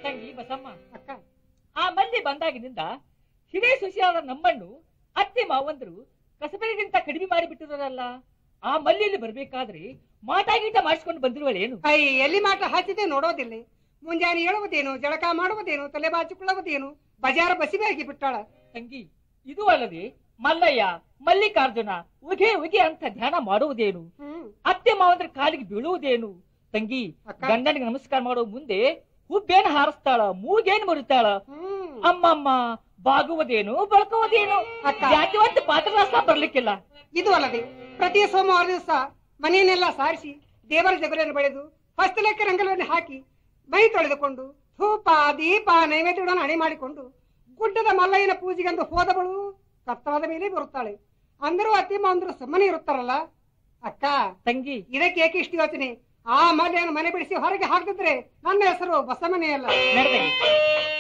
ತಂಗಿ ಬಸಮ್ಮ ಅಕ್ಕ ಆ ಮಲ್ಲಿ ಬಂದಾಗಿನಿಂದ ಹಿರೇ ಸುಶಿಯಾದ ನಮ್ಮನ್ನು ಅತ್ತೆ ಮಾವಂದ್ರು ಕಸಬರಿಗಿಂತ ಕಡಿಮೆ ಮಾಡಿಬಿಟ್ಟಿರಲ್ಲ ಆ ಮಲ್ಲಿಯಲ್ಲಿ ಬರ್ಬೇಕಾದ್ರೆ ಮಾಟ ಗೀಟ ಮಾಡಿಸ್ಕೊಂಡು ಬಂದಿರುವಳೇನು ಐ ಎಲ್ಲಿ ಮಾಟ ಹಾಕಿದೆ ನೋಡೋದಿಲ್ಲ ಮುಂಜಾನೆ ಹೇಳುವುದೇನು ಜಳಕ ಮಾಡುವುದೇನು ತಲೆ ಬಾಚಿಕೊಳ್ಳುವುದೇನು ಬಜಾರ ಬಸಿಬಾಗಿ ಬಿಟ್ಟಾಳ ತಂಗಿ ಇದು ಅಲ್ಲದೆ ಮಲ್ಲಯ್ಯ ಮಲ್ಲಿಕಾರ್ಜುನ ಉಗೆ ಉಗೆ ಅಂತ ಧ್ಯಾನ ಮಾಡುವುದೇನು ಹ್ಮ್ ಅತ್ತೆ ಮಾವಂದ್ರ ಕಾಲಿಗೆ ಬೀಳುವುದೇನು ತಂಗಿ ಅಕ್ಕ. ಗಂಡನಿಗೆ ನಮಸ್ಕಾರ ಮಾಡೋ ಮುಂದೆ ಹುಬ್ಬೇನ್ ಹಾರಿಸ್ತಾಳ ಮೂಗೇನ್ ಮುರಿತಾಳ ಹ್ಮ್ ಅಮ್ಮಮ್ಮ ಬಾಗುವುದೇನು ಬಳಕುವುದೇನು ಅಕ್ಕ. ಯಾಕೆ ಒಂದು ಪಾತ್ರರಸ ಬರ್ಲಿಕ್ಕಿಲ್ಲ ಇದು ಅಲ್ಲದೆ ಪ್ರತಿ ಸೋಮವಾರ ದಿವಸ ಮನೆಯನ್ನೆಲ್ಲ ಸಾರಿಸಿ ದೇವರ ಜಗಲಿಯನ್ನು ಬೆಳೆದು ಹಸ್ತಲಕ್ಕೆ ರಂಗಲವನ್ನು ಹಾಕಿ ಮೈ ತೊಳೆದುಕೊಂಡು ಧೂಪ ದೀಪ ನೈವೇದ್ಯಗಳನ್ನು ಹಣೆ ಮಾಡಿಕೊಂಡು ಗುಡ್ಡದ ಮಲ್ಲಯ್ಯನ ಪೂಜೆಗೆಂದು ಹೋದವಳು ಕತ್ತವಾದ ಮೇಲೆ ಬರುತ್ತಾಳೆ ಅಂದರೂ ಅತ್ತಿ ಮಾವಂದ್ರು ಸುಮ್ಮನೆ ಇರುತ್ತಾರಲ್ಲ ಅಕ್ಕ ತಂಗಿ ಇದಕ್ಕೆ ಏಕೆ ಇಷ್ಟು ಯೋಚನೆ ಆ ಮಲ್ಯನ ಮನೆ ಬಿಡಿಸಿ ಹೊರಗೆ ಹಾಕಿದ್ರೆ ನನ್ನ ಹೆಸರು ಬಸಮನೆಯಲ್ಲ ನಡೆದಂಗೆ